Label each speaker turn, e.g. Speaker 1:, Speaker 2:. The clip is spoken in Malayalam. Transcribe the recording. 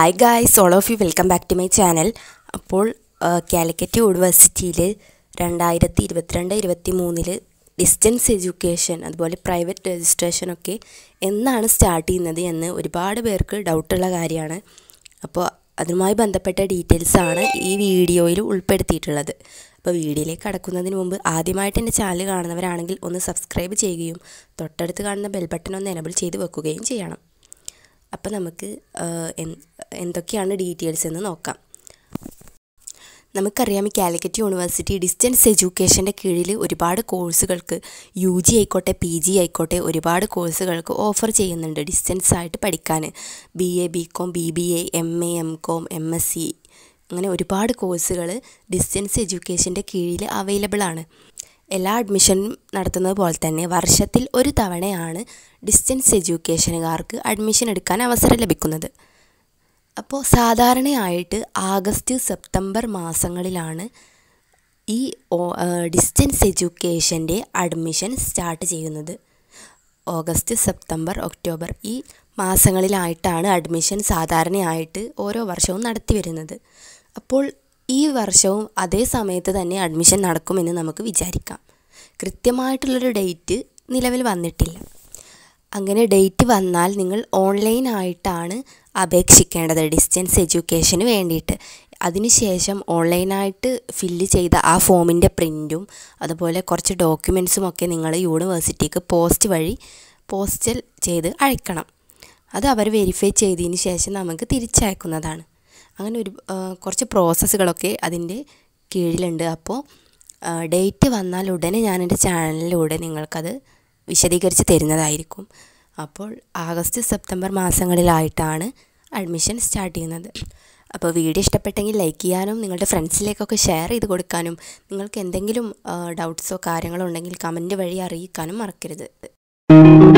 Speaker 1: hi guys all of you welcome back to my channel അപ്പോൾ കാലിക്കറ്റ് യൂണിവേഴ്സിറ്റിയിൽ രണ്ടായിരത്തി ഇരുപത്തിരണ്ട് ഇരുപത്തി മൂന്നിൽ ഡിസ്റ്റൻസ് എഡ്യൂക്കേഷൻ അതുപോലെ പ്രൈവറ്റ് രജിസ്ട്രേഷനൊക്കെ എന്നാണ് സ്റ്റാർട്ട് ചെയ്യുന്നത് എന്ന് ഒരുപാട് പേർക്ക് ഡൗട്ടുള്ള കാര്യമാണ് അപ്പോൾ അതുമായി ബന്ധപ്പെട്ട ഡീറ്റെയിൽസാണ് ഈ വീഡിയോയിൽ ഉൾപ്പെടുത്തിയിട്ടുള്ളത് അപ്പോൾ വീഡിയോയിലേക്ക് കടക്കുന്നതിന് മുമ്പ് ആദ്യമായിട്ട് എൻ്റെ ചാനൽ കാണുന്നവരാണെങ്കിൽ ഒന്ന് സബ്സ്ക്രൈബ് ചെയ്യുകയും തൊട്ടടുത്ത് കാണുന്ന ബെൽ ബട്ടൺ ഒന്ന് എനബിൾ ചെയ്ത് വെക്കുകയും ചെയ്യണം അപ്പോൾ നമുക്ക് എന്തൊക്കെയാണ് ഡീറ്റെയിൽസ് എന്ന് നോക്കാം നമുക്കറിയാം ഈ കാലിക്കറ്റ് യൂണിവേഴ്സിറ്റി ഡിസ്റ്റൻസ് എഡ്യൂക്കേഷൻ്റെ കീഴിൽ ഒരുപാട് കോഴ്സുകൾക്ക് യു ജി ആയിക്കോട്ടെ പി ജി ആയിക്കോട്ടെ ഒരുപാട് കോഴ്സുകൾക്ക് ഓഫർ ചെയ്യുന്നുണ്ട് ഡിസ്റ്റൻസ് ആയിട്ട് പഠിക്കാൻ B A B Com B B A M A M Com M S C അങ്ങനെ ഒരുപാട് കോഴ്സുകൾ ഡിസ്റ്റൻസ് എഡ്യൂക്കേഷൻ്റെ കീഴിൽ അവൈലബിൾ ആണ് എല്ലാ അഡ്മിഷനും നടത്തുന്നത് പോലെ തന്നെ വർഷത്തിൽ ഒരു തവണയാണ് ഡിസ്റ്റൻസ് എഡ്യൂക്കേഷനുകാർക്ക് അഡ്മിഷൻ എടുക്കാൻ അവസരം ലഭിക്കുന്നത് അപ്പോൾ സാധാരണയായിട്ട് ആഗസ്റ്റ് സെപ്റ്റംബർ മാസങ്ങളിലാണ് ഈ ഡിസ്റ്റൻസ് എഡ്യൂക്കേഷൻ്റെ അഡ്മിഷൻ സ്റ്റാർട്ട് ചെയ്യുന്നത് ഓഗസ്റ്റ് സെപ്റ്റംബർ ഒക്ടോബർ ഈ മാസങ്ങളിലായിട്ടാണ് അഡ്മിഷൻ സാധാരണയായിട്ട് ഓരോ വർഷവും നടത്തി വരുന്നത് അപ്പോൾ ഈ വർഷവും അതേ സമയത്ത് തന്നെ അഡ്മിഷൻ നടക്കുമെന്ന് നമുക്ക് വിചാരിക്കാം കൃത്യമായിട്ടുള്ളൊരു ഡേറ്റ് നിലവിൽ വന്നിട്ടില്ല അങ്ങനെ ഡേറ്റ് വന്നാൽ നിങ്ങൾ ഓൺലൈനായിട്ടാണ് അപേക്ഷിക്കേണ്ടത് ഡിസ്റ്റൻസ് എഡ്യൂക്കേഷന് വേണ്ടിയിട്ട് അതിനുശേഷം ഓൺലൈനായിട്ട് ഫില്ല് ചെയ്ത ആ ഫോമിൻ്റെ പ്രിൻറ്റും അതുപോലെ കുറച്ച് ഡോക്യുമെൻസും ഒക്കെ നിങ്ങൾ യൂണിവേഴ്സിറ്റിക്ക് പോസ്റ്റ് വഴി പോസ്റ്റൽ ചെയ്ത് അയക്കണം അത് അവർ വെരിഫൈ ചെയ്തതിന് ശേഷം നമുക്ക് തിരിച്ചയക്കുന്നതാണ് അങ്ങനെ ഒരു കുറച്ച് പ്രോസസ്സുകളൊക്കെ അതിൻ്റെ കീഴിലുണ്ട് അപ്പോൾ ഡേറ്റ് വന്നാൽ ഉടനെ ഞാൻ എൻ്റെ ചാനലിലൂടെ നിങ്ങൾക്കത് വിശദീകരിച്ച് തരുന്നതായിരിക്കും അപ്പോൾ ആഗസ്റ്റ് സെപ്റ്റംബർ മാസങ്ങളിലായിട്ടാണ് അഡ്മിഷൻ സ്റ്റാർട്ട് ചെയ്യുന്നത് അപ്പോൾ വീഡിയോ ഇഷ്ടപ്പെട്ടെങ്കിൽ ലൈക്ക് ചെയ്യാനും നിങ്ങളുടെ ഫ്രണ്ട്സിലേക്കൊക്കെ ഷെയർ ചെയ്ത് കൊടുക്കാനും നിങ്ങൾക്ക് എന്തെങ്കിലും ഡൗട്ട്സോ കാര്യങ്ങളോ ഉണ്ടെങ്കിൽ കമൻറ്റ് വഴി അറിയിക്കാനും മറക്കരുത്